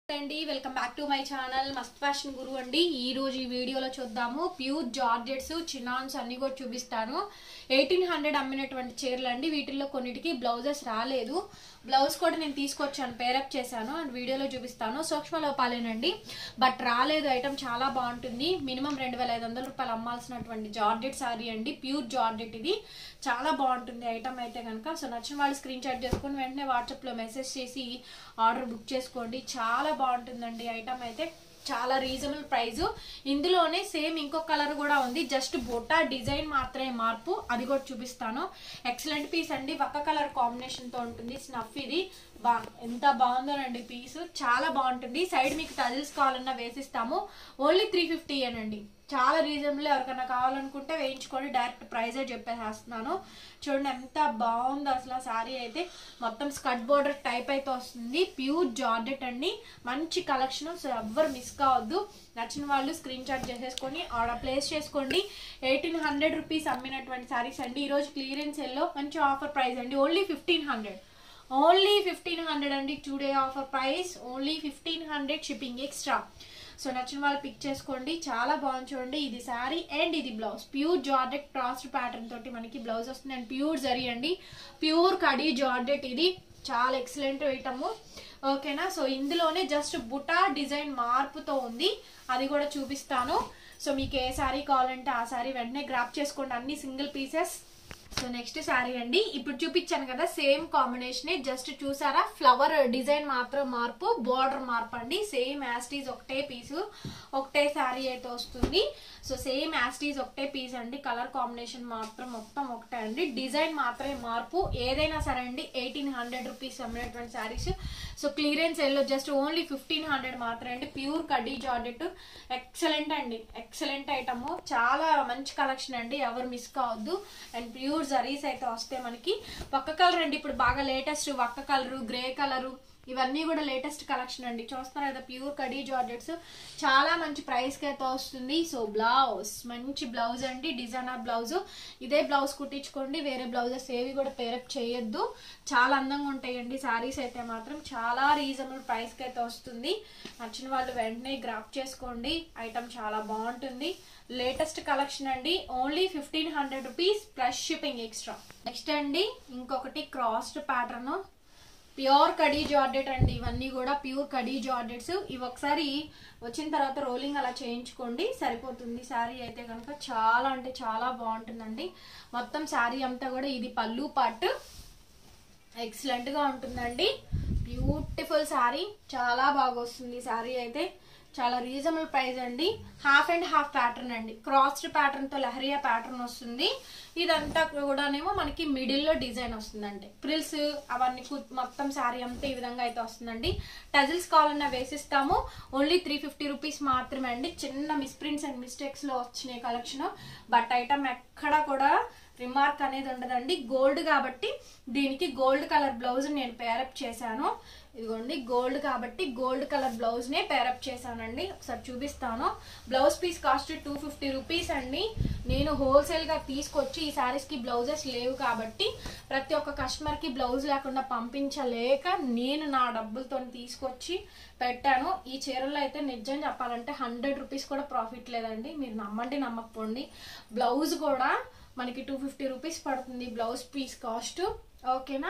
అండి welcome back to my channel మస్త్ fashion గురు అండి ఈ రోజు ఈ వీడియోలో చూద్దాము ప్యూర్ జార్జెట్స్ చినాన్స్ అన్ని కూడా చూపిస్తాను ఎయిటీన్ హండ్రెడ్ అమ్మినటువంటి చీరలు అండి వీటిల్లో కొన్నిటికి బ్లౌజెస్ రాలేదు బ్లౌజ్ కూడా నేను తీసుకొచ్చాను పేరప్ చేశాను అండ్ వీడియోలో చూపిస్తాను సూక్ష్మ లోపాలేనండి బట్ రాలేదు ఐటమ్ చాలా బాగుంటుంది మినిమం రెండు వేల ఐదు వందల రూపాయలు అమ్మాల్సినటువంటి జార్జెట్ సారీ అండి ప్యూర్ జార్జెట్ ఇది చాలా బాగుంటుంది ఐటమ్ అయితే కనుక సో నచ్చిన వాళ్ళు స్క్రీన్ షాట్ చేసుకొని వెంటనే వాట్సాప్లో మెసేజ్ చేసి ఆర్డర్ బుక్ చేసుకోండి చాలా బాగుంటుందండి ఐటమ్ అయితే చాలా రీజనబుల్ ప్రైస్ ఇందులోనే సేమ్ ఇంకో కలర్ కూడా ఉంది జస్ట్ బొటా డిజైన్ మాత్రమే మార్పు అది కూడా చూపిస్తాను ఎక్సలెంట్ పీస్ అండి ఒక్క కలర్ కాంబినేషన్ తో ఉంటుంది స్నఫ్ ఇది బా ఎంత బాగుందోనండి పీస్ చాలా బాగుంటుంది సైడ్ మీకు టజిల్స్ కావాలన్నా వేసిస్తాము ఓన్లీ త్రీ ఫిఫ్టీ ఏనండి చాలా రీజనబుల్ ఎవరికైనా కావాలనుకుంటే వేయించుకొని డైరెక్ట్ ప్రైజే చెప్పేసేస్తున్నాను చూడండి ఎంత బాగుందో అసలు సారీ అయితే మొత్తం స్కట్ బోర్డర్ టైప్ అయితే వస్తుంది ప్యూర్ జార్జెట్ అండి మంచి కలెక్షన్ సో ఎవ్వరు మిస్ కావద్దు నచ్చిన వాళ్ళు స్క్రీన్ షాట్ చేసేసుకొని ఆర్డర్ ప్లేస్ చేసుకోండి ఎయిటీన్ హండ్రెడ్ రూపీస్ అమ్మినటువంటి సారీస్ అండి ఈరోజు క్లియరెన్స్ ఎల్లో మంచి ఆఫర్ ప్రైస్ అండి only fifteen hundred only fifteen hundred అండి today offer price only fifteen hundred shipping extra so నచ్చిన వాళ్ళు పిక్ చేసుకోండి చాలా బాగుంది చూడండి ఇది శారీ అండ్ ఇది blouse pure georgette crossed pattern తోటి మనకి బ్లౌజ్ వస్తుంది అండ్ ప్యూర్ జరీ అండి ప్యూర్ కడీ జార్డెట్ ఇది చాలా ఎక్సలెంట్ ఐటమ్ ఓకేనా సో ఇందులోనే జస్ట్ బుటా డిజైన్ మార్పుతో ఉంది అది కూడా చూపిస్తాను సో మీకు ఏ శారీ కావాలంటే ఆ శారీ వెంటనే గ్రాప్ చేసుకోండి అన్ని single pieces so next sari అండి ఇప్పుడు చూపించాను కదా సేమ్ కాంబినేషన్ జస్ట్ చూసారా ఫ్లవర్ డిజైన్ మాత్రం మార్పు బార్డర్ మార్పు అండి సేమ్ యాస్టీజ్ ఒకటే పీసు ఒకటే శారీ అయితే వస్తుంది సో సేమ్ యాస్టీజ్ ఒకటే పీస్ అండి కలర్ కాంబినేషన్ మాత్రం మొత్తం ఒకటే అండి డిజైన్ మాత్రమే మార్పు ఏదైనా సరే అండి ఎయిటీన్ హండ్రెడ్ రూపీస్ అమ్మినటువంటి saris so clearance yellow just only fifteen hundred మాత్రమే అండి ప్యూర్ కడ్డీ జార్డెట్ ఎక్సలెంట్ అండి ఎక్సలెంట్ ఐటమ్ చాలా మంచి కలెక్షన్ అండి ఎవరు మిస్ కావద్దు అండ్ ప్యూర్ జరీస్ అయితే వస్తే మనకి ఒక్క కలర్ అండి ఇప్పుడు బాగా లేటెస్ట్ ఒక్క కలరు గ్రే కలరు ఇవన్నీ కూడా లేటెస్ట్ కలెక్షన్ అండి చూస్తున్నారు కదా ప్యూర్ కడీ జార్జెట్స్ చాలా మంచి ప్రైస్కి అయితే వస్తుంది సో బ్లౌజ్ మంచి బ్లౌజ్ అండి డిజైనర్ బ్లౌజ్ ఇదే బ్లౌజ్ కుట్టించుకోండి వేరే బ్లౌజెస్ ఏవి కూడా పేరప్ చేయొద్దు చాలా అందంగా ఉంటాయండి శారీస్ అయితే మాత్రం చాలా రీజనబుల్ ప్రైస్కి అయితే వస్తుంది నచ్చిన వాళ్ళు వెంటనే గ్రాప్ చేసుకోండి ఐటమ్ చాలా బాగుంటుంది లేటెస్ట్ కలెక్షన్ అండి only fifteen hundred rupees plus shipping extra next అండి ఇంకొకటి క్రాస్డ్ ప్యాటర్న్ ప్యూర్ కడీ జార్డెట్ అండి ఇవన్నీ కూడా ప్యూర్ కడీ జార్డెట్స్ ఇవి ఒకసారి వచ్చిన తర్వాత రోలింగ్ అలా చేయించుకోండి సరిపోతుంది శారీ అయితే కనుక చాలా అంటే చాలా బాగుంటుందండి మొత్తం శారీ అంతా కూడా ఇది పళ్ళు పార్ట్ ఎక్సలెంట్ గా ఉంటుందండి బ్యూటిఫుల్ శారీ చాలా బాగా వస్తుంది శారీ అయితే చాలా రీజనబుల్ ప్రైస్ అండి హాఫ్ అండ్ హాఫ్ ప్యాటర్న్ అండి క్రాస్డ్ ప్యాటర్న్ తో లహరియా ప్యాటర్న్ వస్తుంది ఇదంతా కూడానేమో మనకి మిడిల్ లో డిజైన్ వస్తుందండి ప్రిల్స్ అవన్నీ మొత్తం శారీ అంతా ఈ విధంగా అయితే వస్తుందండి టజిల్స్ కావాలన్నా వేసిస్తాము ఓన్లీ త్రీ ఫిఫ్టీ రూపీస్ మాత్రమే అండి చిన్న మిస్ప్రింట్స్ అండ్ మిస్టేక్స్ లో వచ్చినాయి కలెక్షన్ బట్ ఐటమ్ ఎక్కడ కూడా రిమార్క్ అనేది ఉండదండి గోల్డ్ కాబట్టి దీనికి గోల్డ్ కలర్ బ్లౌజ్ నేను పేరప్ చేశాను ఇదిగోండి గోల్డ్ కాబట్టి గోల్డ్ కలర్ బ్లౌజ్ నే పేరప్ చేశానండి ఒకసారి చూపిస్తాను blouse piece cost two fifty rupees అండి నేను హోల్సేల్ గా తీసుకొచ్చి ఈ సారీస్ కి బ్లౌజెస్ లేవు కాబట్టి ప్రతి ఒక్క కస్టమర్ కి బ్లౌజ్ లేకుండా పంపించలేక నేను నా డబ్బులతో తీసుకొచ్చి పెట్టాను ఈ చీరలో అయితే నిజం చెప్పాలంటే హండ్రెడ్ రూపీస్ కూడా ప్రాఫిట్ లేదండి మీరు నమ్మండి నమ్మకపోండి బ్లౌజ్ కూడా మనకి టూ ఫిఫ్టీ రూపీస్ పడుతుంది బ్లౌజ్ పీస్ కాస్ట్ ఓకేనా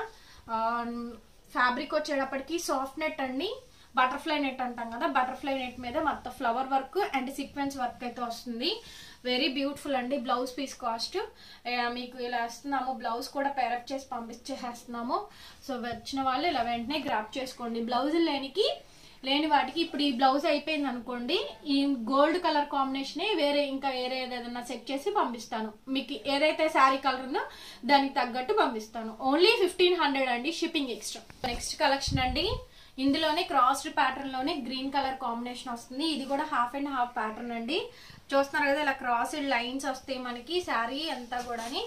ఫ్యాబ్రిక్ వచ్చేటప్పటికి సాఫ్ట్ నెట్ అండి బటర్ఫ్లై నెట్ అంటాం కదా బటర్ఫ్లై నెట్ మీద మొత్తం flower work and sequence work అయితే వస్తుంది వెరీ బ్యూటిఫుల్ అండి బ్లౌజ్ పీస్ కాస్ట్ మీకు ఇలా వేస్తున్నాము బ్లౌజ్ కూడా పేరప్ చేసి పంపించేసేస్తున్నాము సో వచ్చిన వాళ్ళు ఇలా వెంటనే గ్రాప్ చేసుకోండి బ్లౌజ్ లేనికి లేని వాటికి ఇప్పుడు ఈ బ్లౌజ్ అయిపోయింది అనుకోండి ఈ గోల్డ్ కలర్ కాంబినేషన్ వేరే ఇంకా వేరే ఏదైనా సెట్ చేసి పంపిస్తాను మీకు ఏదైతే శారీ కలర్ ఉందో దానికి తగ్గట్టు పంపిస్తాను ఓన్లీ ఫిఫ్టీన్ హండ్రెడ్ అండి షిప్పింగ్ ఎక్స్ట్రా నెక్స్ట్ కలెక్షన్ అండి ఇందులోనే క్రాస్డ్ ప్యాటర్న్ లోనే గ్రీన్ కలర్ కాంబినేషన్ వస్తుంది ఇది కూడా హాఫ్ అండ్ హాఫ్ ప్యాటర్న్ అండి చూస్తున్నారు కదా ఇలా క్రాస్డ్ లైన్స్ వస్తాయి మనకి శారీ అంతా కూడాని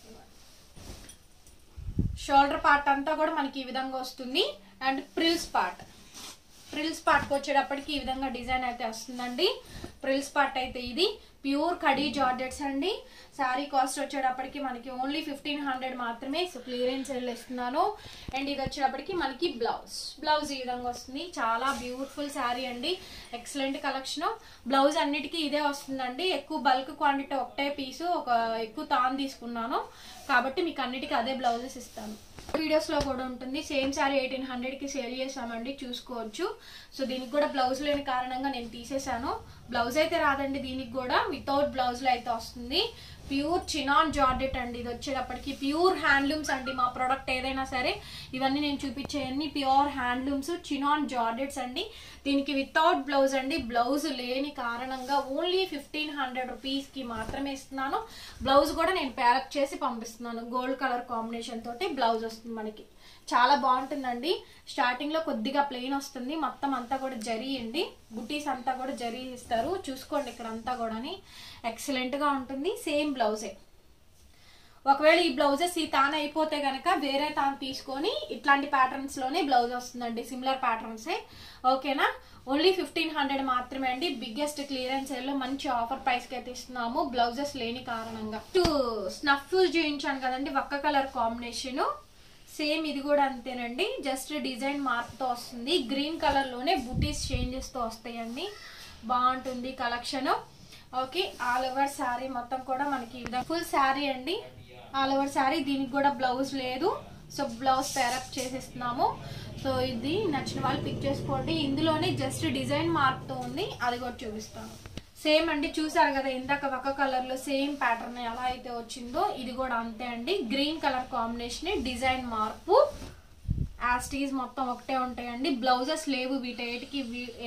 షోల్డర్ పార్ట్ అంతా కూడా మనకి ఈ విధంగా వస్తుంది అండ్ ప్రిల్స్ పార్ట్ ప్రిల్స్ పార్ట్కి వచ్చేటప్పటికి ఈ విధంగా డిజైన్ అయితే వస్తుందండి ప్రిల్స్ పార్ట్ అయితే ఇది ప్యూర్ కడీ జార్జెట్స్ అండి శారీ కాస్ట్ వచ్చేటప్పటికి మనకి ఓన్లీ ఫిఫ్టీన్ హండ్రెడ్ మాత్రమే సో క్లియరెన్స్ సేల్ ఇస్తున్నాను అండ్ ఇది వచ్చేటప్పటికి మనకి బ్లౌజ్ బ్లౌజ్ ఈ విధంగా వస్తుంది చాలా బ్యూటిఫుల్ శారీ అండి ఎక్సలెంట్ కలెక్షన్ బ్లౌజ్ అన్నిటికీ ఇదే వస్తుందండి ఎక్కువ బల్క్ క్వాంటిటీ ఒకటే పీసు ఒక ఎక్కువ తాన్ తీసుకున్నాను కాబట్టి మీకు అన్నిటికీ అదే బ్లౌజెస్ ఇస్తాను వీడియోస్ లో కూడా ఉంటుంది సేమ్ సారీ ఎయిటీన్ హండ్రెడ్ కి సేల్ చేసామండి చూసుకోవచ్చు సో దీనికి కూడా బ్లౌజ్ లేని కారణంగా నేను తీసేసాను బ్లౌజ్ అయితే రాదండి దీనికి కూడా వితౌట్ బ్లౌజ్ లో అయితే వస్తుంది ప్యూర్ చినాన్ జార్డెట్ అండి ఇది వచ్చేటప్పటికి ప్యూర్ హ్యాండ్లూమ్స్ అండి మా ప్రోడక్ట్ ఏదైనా సరే ఇవన్నీ నేను చూపించేయన్ని ప్యూర్ హ్యాండ్లూమ్స్ చినాన్ జార్డెట్స్ అండి దీనికి వితౌట్ బ్లౌజ్ అండి బ్లౌజ్ లేని కారణంగా ఓన్లీ ఫిఫ్టీన్ హండ్రెడ్ రూపీస్ కి మాత్రమే ఇస్తున్నాను బ్లౌజ్ కూడా నేను ప్యారప్ చేసి పంపిస్తున్నాను గోల్డ్ కలర్ కాంబినేషన్ తోటి బ్లౌజ్ వస్తుంది మనకి చాలా బాగుంటుందండి స్టార్టింగ్ లో కొద్దిగా ప్లెయిన్ వస్తుంది మొత్తం అంతా కూడా జరీ అండి బుటీస్ అంతా కూడా జరీ ఇస్తారు చూసుకోండి ఇక్కడ అంతా కూడాని ఎక్సలెంట్ గా ఉంటుంది సేమ్ బ్లౌజే ఒకవేళ ఈ బ్లౌజెస్ ఈ తాను అయిపోతే గనక వేరే తాను తీసుకొని ఇట్లాంటి ప్యాటర్న్స్ లోనే బ్లౌజ్ వస్తుందండి సిమిలర్ ప్యాటర్న్స్ ఓకేనా ఓన్లీ ఫిఫ్టీన్ హండ్రెడ్ మాత్రమే అండి బిగ్గెస్ట్ క్లియరెన్స్ లో మంచి ఆఫర్ ప్రైస్ కి అయితే ఇస్తున్నాము బ్లౌజెస్ లేని కారణంగా స్నఫ్ చూపించాను కదండి ఒక్క కలర్ కాంబినేషన్ సేమ్ ఇది కూడా అంతేనండి జస్ట్ డిజైన్ మార్పుతో వస్తుంది గ్రీన్ కలర్ లోనే బుటీస్ చేంజెస్ తో వస్తాయండి బాగుంటుంది collection okay all over sari మొత్తం కూడా మనకి ఫుల్ శారీ అండి ఆల్ ఓవర్ శారీ దీనికి కూడా బ్లౌజ్ లేదు సో బ్లౌజ్ పేరప్ చేసేస్తున్నాము సో ఇది నచ్చిన వాళ్ళు పిక్ చేసుకోండి ఇందులోనే జస్ట్ డిజైన్ మార్పుతో ఉంది అది కూడా చూపిస్తాను సేమ్ అండి చూసారు కదా ఇందాక ఒక కలర్ లో సేమ్ ప్యాటర్న్ ఎలా అయితే వచ్చిందో ఇది కూడా అంతే అండి గ్రీన్ కలర్ కాంబినేషన్ డిజైన్ మార్పు యాస్టీస్ మొత్తం ఒకటే ఉంటాయండి బ్లౌజెస్ లేవు వీటేటికి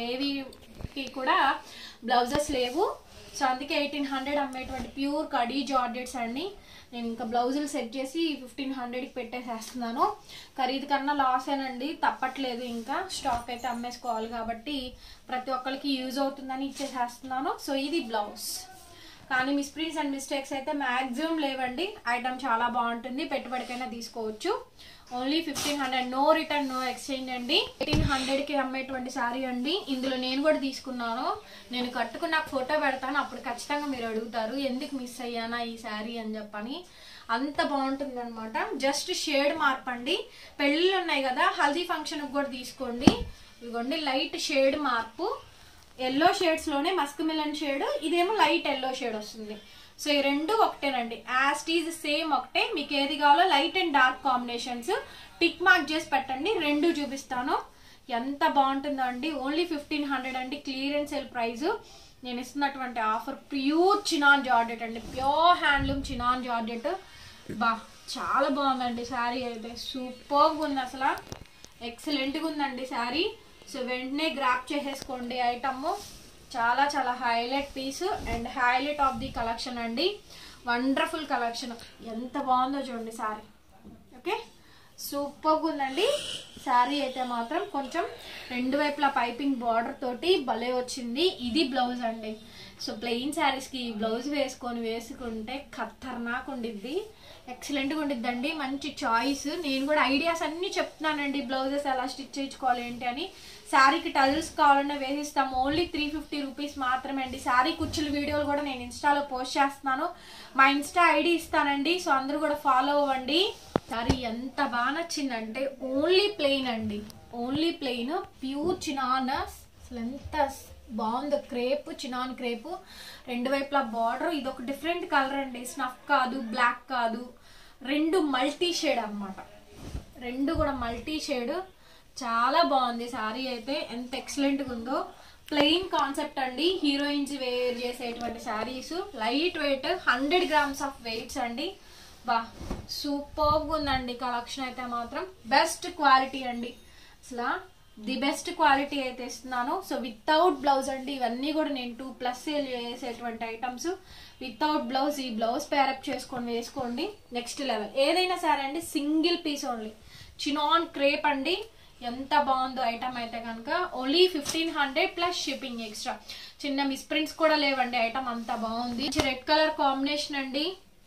ఏవికి కూడా బ్లౌజెస్ లేవు సో అందుకే ఎయిటీన్ హండ్రెడ్ అమ్మేటువంటి ప్యూర్ కడీ జార్జెట్స్ అండి నేను ఇంకా బ్లౌజులు సెట్ చేసి ఫిఫ్టీన్ హండ్రెడ్కి పెట్టేసేస్తున్నాను ఖరీదు కన్నా లాస్ ఏనండి తప్పట్లేదు ఇంకా స్టాక్ అయితే అమ్మేసుకోవాలి కాబట్టి ప్రతి ఒక్కరికి యూజ్ అవుతుందని ఇచ్చేసేస్తున్నాను సో ఇది బ్లౌజ్ కానీ మిస్ప్రింట్స్ అండ్ మిస్టేక్స్ అయితే మ్యాక్సిమం లేవండి ఐటమ్ చాలా బాగుంటుంది పెట్టుబడికైనా తీసుకోవచ్చు only fifteen hundred no return no exchange అండి ఎయిటీన్ హండ్రెడ్ కి అమ్మేటువంటి శారీ అండి ఇందులో నేను కూడా తీసుకున్నాను నేను కట్టుకున్న ఫోటో పెడతాను అప్పుడు ఖచ్చితంగా మీరు అడుగుతారు ఎందుకు మిస్ అయ్యానా ఈ శారీ అని చెప్పని అంత బాగుంటుంది అనమాట జస్ట్ షేడ్ మార్పండి పెళ్ళిళ్ళు ఉన్నాయి కదా హల్దీ ఫంక్షన్ కూడా తీసుకోండి ఇదిగోండి లైట్ షేడ్ మార్పు ఎల్లో షేడ్స్ లోనే మస్క్ మిలన్ షేడ్ ఇదేమో లైట్ ఎల్లో షేడ్ వస్తుంది సో ఈ రెండు ఒకటేనండి యాస్టీజ్ సేమ్ ఒకటే మీకు ఏది కావాలో light and dark combinations tick mark చేసి పెట్టండి రెండు చూపిస్తాను ఎంత బాగుంటుందో అండి ఓన్లీ ఫిఫ్టీన్ హండ్రెడ్ అండి క్లియరెన్స్ సేల్ ప్రైస్ నేను ఇస్తున్నటువంటి ఆఫర్ ప్యూర్ చినాన్ జార్జెట్ అండి ప్యూర్ హ్యాండ్లూమ్ చినాన్ జార్జెట్ బా చాలా బాగుందండి శారీ అయితే సూపర్గా ఉంది అసలు ఎక్సలెంట్గా ఉందండి శారీ సో వెంటనే గ్రాప్ చేసేసుకోండి ఐటమ్ చాలా చాలా highlight piece and highlight of the collection అండి వండర్ఫుల్ కలెక్షన్ ఎంత బాగుందో చూడండి శారీ ఓకే సూపర్గా ఉందండి శారీ అయితే మాత్రం కొంచెం రెండు వైపులా పైపింగ్ బార్డర్ తోటి భలే వచ్చింది ఇది బ్లౌజ్ అండి సో ప్లెయిన్ శారీస్కి బ్లౌజ్ వేసుకొని వేసుకుంటే ఖతర్నాక్ ఉండిద్ది ఎక్సలెంట్గా ఉండిద్దండి మంచి చాయిస్ నేను కూడా ఐడియాస్ అన్నీ చెప్తున్నానండి బ్లౌజెస్ ఎలా స్టిచ్ చేయించుకోవాలి ఏంటి అని శారీకి టజల్స్ కావాలన్నా వేసిస్తాం ఓన్లీ త్రీ ఫిఫ్టీ రూపీస్ మాత్రమే అండి శారీ కుచ్చుల వీడియోలు కూడా నేను ఇన్స్టాలో పోస్ట్ చేస్తున్నాను మా ఇన్స్టా ఐడి ఇస్తానండి సో అందరూ కూడా ఫాలో అవ్వండి శారీ ఎంత బాగా నచ్చిందంటే ఓన్లీ ప్లెయిన్ అండి ఓన్లీ ప్లెయిన్ ప్యూర్ చినాన్ అసలు ఎంత బాగుందో క్రేప్ చినాన్ క్రేప్ రెండు వైపులా బార్డర్ ఇది ఒక డిఫరెంట్ కలర్ అండి స్నఫ్ కాదు బ్లాక్ కాదు రెండు మల్టీ షేడ్ అన్నమాట రెండు కూడా మల్టీ షేడ్ చాలా బాగుంది సారీ అయితే ఎంత ఎక్సలెంట్గా ఉందో ప్లెయిన్ కాన్సెప్ట్ అండి హీరోయిన్స్ వేర్ చేసేటువంటి saris light weight hundred grams of weights అండి బా సూపర్గా ఉందండి కలెక్షన్ అయితే మాత్రం బెస్ట్ క్వాలిటీ అండి అసలు ది బెస్ట్ క్వాలిటీ అయితే ఇస్తున్నాను సో వితౌట్ బ్లౌజ్ అండి ఇవన్నీ కూడా నేను టూ ప్లస్ సేల్ చేసేటువంటి ఐటమ్స్ వితౌట్ బ్లౌజ్ ఈ బ్లౌజ్ పేరప్ చేసుకొని వేసుకోండి నెక్స్ట్ లెవెల్ ఏదైనా సరే అండి single piece only chinon crepe అండి ఎంత బాగుందో ఐటమ్ అయితే కనుక only fifteen hundred plus shipping extra చిన్న మిస్ప్రింట్స్ కూడా లేవండి ఐటమ్ అంత బాగుంది రెడ్ కలర్ కాంబినేషన్ అండి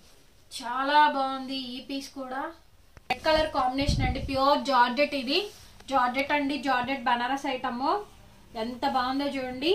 చాలా బాగుంది ఈ పీస్ కూడా రెడ్ కలర్ కాంబినేషన్ అండి ప్యూర్ జార్జెట్ ఇది జార్జెట్ అండి జార్జెట్ బనారస్ ఐటమ్ ఎంత బాగుందో చూడండి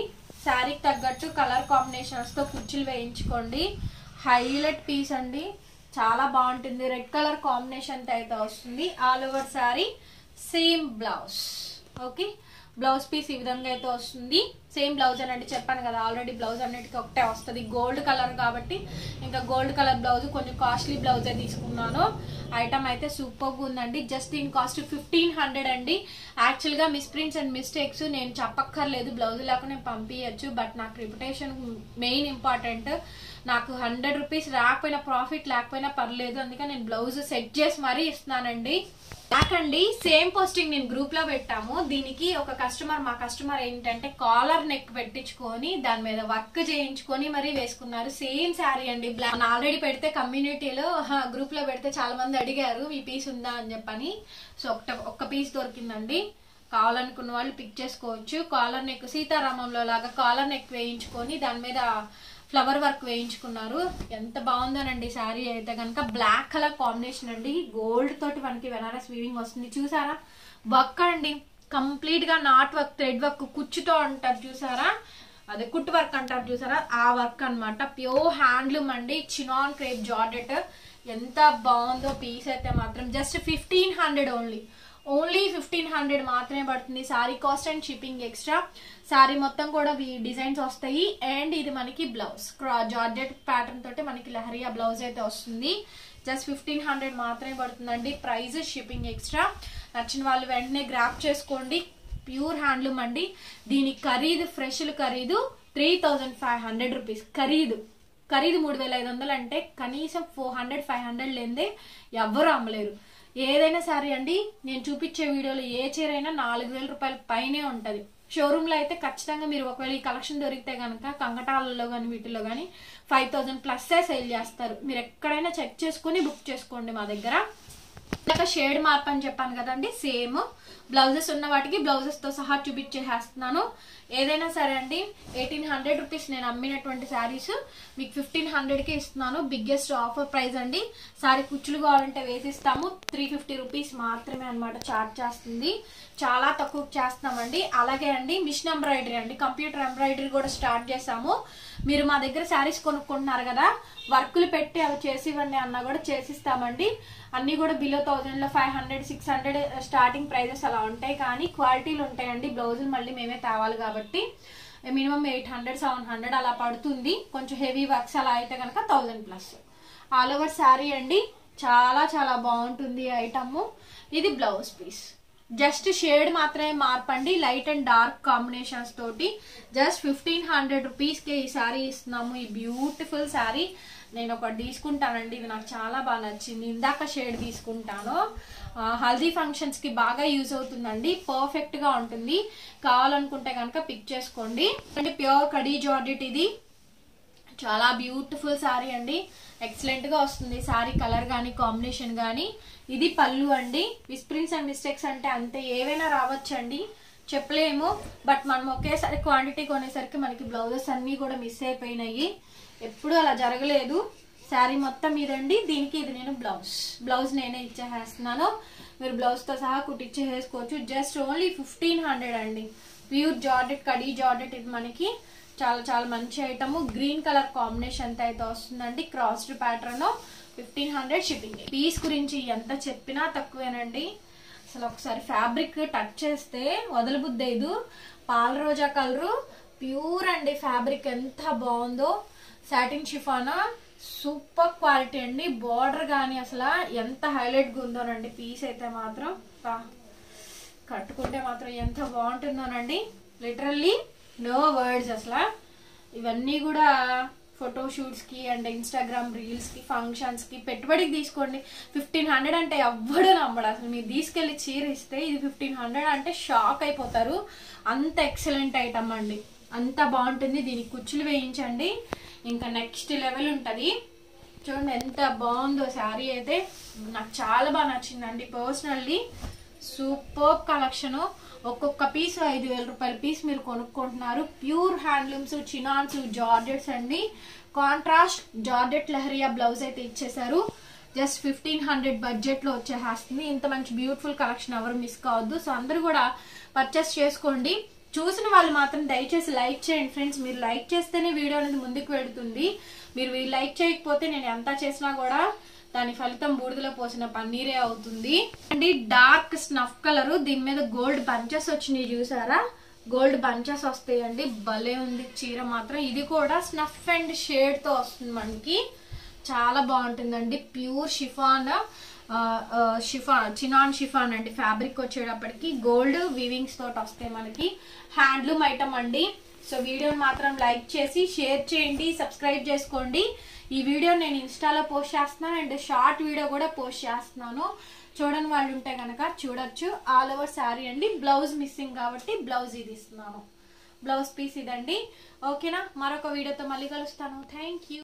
శారీకి తగ్గట్టు కలర్ కాంబినేషన్స్తో కుర్చీలు వేయించుకోండి హైలైట్ పీస్ అండి చాలా బాగుంటుంది రెడ్ కలర్ కాంబినేషన్తో అయితే వస్తుంది all over sari same blouse okay blouse piece ఈ విధంగా అయితే వస్తుంది సేమ్ బ్లౌజ్ అనండి చెప్పాను కదా ఆల్రెడీ బ్లౌజ్ అన్నిటికీ ఒకటే వస్తుంది గోల్డ్ కలర్ కాబట్టి ఇంకా గోల్డ్ కలర్ బ్లౌజ్ కొంచెం కాస్ట్లీ బ్లౌజే తీసుకున్నాను ఐటమ్ అయితే సూపర్గా ఉందండి జస్ట్ దీని కాస్ట్ ఫిఫ్టీన్ హండ్రెడ్ అండి యాక్చువల్గా మిస్ప్రింట్స్ అండ్ మిస్టేక్స్ నేను చెప్పక్కర్లేదు బ్లౌజ్ లేకుండా నేను పంపించచ్చు బట్ నాకు రిప్యుటేషన్ మెయిన్ ఇంపార్టెంట్ నాకు హండ్రెడ్ రూపీస్ రాకపోయినా ప్రాఫిట్ లేకపోయినా పర్లేదు అందుకని నేను బ్లౌజ్ సెట్ చేసి మరీ ఇస్తున్నానండి నాకండి సేమ్ పోస్టింగ్ నేను గ్రూప్ లో పెట్టాము దీనికి ఒక కస్టమర్ మా కస్టమర్ ఏంటంటే కాలర్ నెక్ పెట్టించుకొని దాని మీద వర్క్ చేయించుకొని మరీ వేసుకున్నారు సేమ్ శారీ అండి బ్లాక్ ఆల్రెడీ పెడితే కమ్యూనిటీలో గ్రూప్ లో పెడితే చాలా మంది అడిగారు ఈ పీస్ ఉందా అని చెప్పని సో ఒక ఒక్క పీస్ దొరికిందండి కావాలనుకున్న వాళ్ళు పిక్ చేసుకోవచ్చు కాలర్ నెక్ సీతారామంలో లాగా కాలర్ నెక్ వేయించుకొని దాని మీద ఫ్లవర్ వర్క్ వేయించుకున్నారు ఎంత బాగుందోనండి శారీ అయితే కనుక బ్లాక్ కలర్ కాంబినేషన్ అండి గోల్డ్ తోటి మనకి బెనారస్ వీవింగ్ వస్తుంది చూసారా వర్క్ అండి కంప్లీట్ గా నాట్ వర్క్ థ్రెడ్ వర్క్ కుచ్చుతో అంటారు చూసారా అదే కుట్టు వర్క్ అంటారు చూసారా ఆ వర్క్ అన్నమాట ప్యూర్ హ్యాండ్లూమ్ అండి చినాన్ క్రేప్ జార్డెట్ ఎంత బాగుందో పీస్ అయితే మాత్రం just fifteen hundred only only fifteen hundred మాత్రమే పడుతుంది sari cost and shipping extra sari మొత్తం కూడా ఈ డిజైన్స్ వస్తాయి అండ్ ఇది మనకి బ్లౌజ్ జార్జెట్ ప్యాటర్న్ తోటి మనకి లహరియా బ్లౌజ్ అయితే వస్తుంది జస్ట్ ఫిఫ్టీన్ హండ్రెడ్ మాత్రమే పడుతుందండి ప్రైస్ షిప్పింగ్ ఎక్స్ట్రా నచ్చిన వాళ్ళు వెంటనే గ్రాప్ చేసుకోండి ప్యూర్ హ్యాండ్లూమ్ అండి దీని ఖరీదు ఫ్రెష్లు ఖరీదు three thousand five hundred rupees ఖరీదు ఖరీదు మూడు వేల ఐదు వందలు అంటే కనీసం ఫోర్ హండ్రెడ్ ఫైవ్ హండ్రెడ్ లేదే ఎవ్వరు అమ్మలేరు ఏదైనా సరే అండి నేను చూపించే వీడియోలో ఏ చీర అయినా నాలుగు వేల రూపాయల పైనే ఉంటుంది షోరూంలో అయితే ఖచ్చితంగా మీరు ఒకవేళ ఈ కలెక్షన్ దొరికితే కనుక కంగటాలలో కానీ వీటిలో కానీ ఫైవ్ థౌజండ్ ప్లస్సే సేల్ చేస్తారు మీరు ఎక్కడైనా చెక్ చేసుకుని బుక్ చేసుకోండి మా దగ్గర ఇందాక షేడ్ మార్ప్ అని చెప్పాను కదండి సేమ్ బ్లౌజెస్ ఉన్న వాటికి బ్లౌజెస్ తో సహా చూపించేసేస్తున్నాను ఏదైనా సరే అండి ఎయిటీన్ హండ్రెడ్ రూపీస్ నేను అమ్మినటువంటి శారీస్ మీకు ఫిఫ్టీన్ హండ్రెడ్కి ఇస్తున్నాను బిగ్గెస్ట్ ఆఫర్ ప్రైస్ అండి సారీ కుచ్చులు కావాలంటే వేసిస్తాము త్రీ ఫిఫ్టీ రూపీస్ మాత్రమే అనమాట చార్జ్ చేస్తుంది చాలా తక్కువ చేస్తున్నామండి అలాగే అండి మిషన్ ఎంబ్రాయిడరీ అండి కంప్యూటర్ ఎంబ్రాయిడరీ కూడా స్టార్ట్ చేసాము మీరు మా దగ్గర శారీస్ కొనుక్కుంటున్నారు కదా వర్కులు పెట్టి అవి చేసి ఇవ్వండి అన్నా కూడా చేసిస్తామండి అన్ని కూడా బిలో థౌజండ్ లో five hundred six hundred starting prices అలా ఉంటాయి కానీ క్వాలిటీలు ఉంటాయండి బ్లౌజులు మళ్ళీ మేమే తేవాలి కాబట్టి minimum eight hundred seven hundred అలా పడుతుంది కొంచెం హెవీ వర్క్స్ అలా అయితే కనుక thousand plus all over sari అండి చాలా చాలా బాగుంటుంది ఐటమ్ ఇది బ్లౌజ్ పీస్ జస్ట్ షేడ్ మాత్రమే మార్పండి లైట్ అండ్ డార్క్ కాంబినేషన్స్ తోటి జస్ట్ ఫిఫ్టీన్ హండ్రెడ్ రూపీస్కి ఈ శారీ ఇస్తున్నాము ఈ బ్యూటిఫుల్ శారీ నేను ఒకటి తీసుకుంటానండి ఇది నాకు చాలా బాగా నచ్చింది ఇందాక షేడ్ తీసుకుంటాను ఆ, హల్దీ ఫంక్షన్స్ కి బాగా యూజ్ అవుతుందండి పర్ఫెక్ట్ గా ఉంటుంది కావాలనుకుంటే కనుక పిక్ చేసుకోండి అంటే ప్యూర్ కడీ జార్జెట్ ఇది చాలా బ్యూటిఫుల్ శారీ అండి ఎక్సలెంట్ గా వస్తుంది శారీ కలర్ కానీ కాంబినేషన్ కానీ ఇది పళ్ళు అండి విస్ప్రింగ్స్ అండ్ మిస్టేక్స్ అంటే అంతే ఏవైనా రావచ్చండి చెప్పలేము బట్ మనం ఒకేసారి క్వాంటిటీ కొనేసరికి మనకి బ్లౌజెస్ అన్నీ కూడా మిస్ అయిపోయినాయి ఎప్పుడు అలా జరగలేదు శారీ మొత్తం ఇదండి దీనికి ఇది నేను బ్లౌజ్ బ్లౌజ్ నేనే ఇచ్చేసేస్తున్నాను మీరు బ్లౌజ్తో సహా కుట్టించేసుకోవచ్చు జస్ట్ ఓన్లీ ఫిఫ్టీన్ హండ్రెడ్ అండి ప్యూర్ జార్డెట్ కడీ జార్డెట్ ఇది మనకి చాలా చాలా మంచి ఐటమ్ గ్రీన్ కలర్ కాంబినేషన్ అయితే వస్తుందండి crossed pattern fifteen hundred shipping piece గురించి ఎంత చెప్పినా తక్కువేనండి అసలు ఒకసారి ఫ్యాబ్రిక్ టచ్ చేస్తే వదలబుద్దైదు పాల రోజా కలరు ప్యూర్ అండి ఫ్యాబ్రిక్ ఎంత బాగుందో సాటిన్ షిఫానా సూపర్ క్వాలిటీ అండి బార్డర్ కానీ అసలు ఎంత హైలైట్గా ఉందోనండి పీస్ అయితే మాత్రం బా. కట్టుకుంటే మాత్రం ఎంత బాగుంటుందోనండి లిటరల్లీ నో వర్డ్స్ అసలు ఇవన్నీ కూడా ఫోటో కి అండ్ ఇన్స్టాగ్రామ్ రీల్స్కి ఫంక్షన్స్కి పెట్టుబడికి తీసుకోండి ఫిఫ్టీన్ హండ్రెడ్ అంటే ఎవ్వడు నమ్మడు అసలు మీరు తీసుకెళ్లి చీర ఇస్తే ఇది ఫిఫ్టీన్ హండ్రెడ్ అంటే షాక్ అయిపోతారు అంత ఎక్సలెంట్ ఐటమ్ అండి అంత బాగుంటుంది దీనికి కుచ్చులు వేయించండి ఇంకా నెక్స్ట్ లెవెల్ ఉంటుంది చూడండి ఎంత బాగుందో శారీ అయితే నాకు చాలా బాగా నచ్చిందండి పర్సనల్లీ సూపర్ కలెక్షన్ ఒక్కొక్క పీస్ ఐదు వేల రూపాయల పీస్ మీరు కొనుక్కుంటున్నారు ప్యూర్ హ్యాండ్లూమ్స్ చినాన్స్ జార్జెట్స్ అండి కాంట్రాస్ట్ జార్జెట్ లహరియా బ్లౌజ్ అయితే ఇచ్చేసారు జస్ట్ ఫిఫ్టీన్ హండ్రెడ్ బడ్జెట్ లో వచ్చేస్తుంది ఇంత మంచి బ్యూటిఫుల్ కలెక్షన్ ఎవరు మిస్ కావద్దు సో అందరూ కూడా పర్చేస్ చేసుకోండి చూసిన వాళ్ళు మాత్రం దయచేసి లైక్ చేయండి ఫ్రెండ్స్ మీరు లైక్ చేస్తేనే వీడియో అనేది ముందుకు వెళుతుంది మీరు ఈ లైక్ చేయకపోతే నేను ఎంత చేసినా కూడా దాని ఫలితం బూడిదలో పోసిన పన్నీరే అవుతుంది అండి డార్క్ స్నఫ్ కలర్ దీని మీద గోల్డ్ బంచెస్ వచ్చినాయి చూసారా గోల్డ్ బంచెస్ వస్తాయండి భలే ఉంది చీర మాత్రం ఇది కూడా స్నఫ్ అండ్ షేడ్ తో వస్తుంది మనకి చాలా బాగుంటుందండి pure chiffon chiffon chinon chiffon అండి ఫ్యాబ్రిక్ వచ్చేటప్పటికి గోల్డ్ వీవింగ్స్ తోటి వస్తాయి మనకి హ్యాండ్లూమ్ ఐటమ్ అండి సో వీడియోని మాత్రం లైక్ చేసి షేర్ చేయండి సబ్స్క్రైబ్ చేసుకోండి ఈ వీడియో నేను ఇన్స్టాలో పోస్ట్ చేస్తున్నాను అండ్ షార్ట్ వీడియో కూడా పోస్ట్ చేస్తున్నాను చూడని వాళ్ళు ఉంటే కనుక చూడొచ్చు ఆల్ ఓవర్ శారీ అండి బ్లౌజ్ మిస్సింగ్ కాబట్టి బ్లౌజ్ ఇది ఇస్తున్నాను బ్లౌజ్ పీస్ ఇదండి ఓకేనా మరొక వీడియోతో మళ్ళీ కలుస్తాను థ్యాంక్ యూ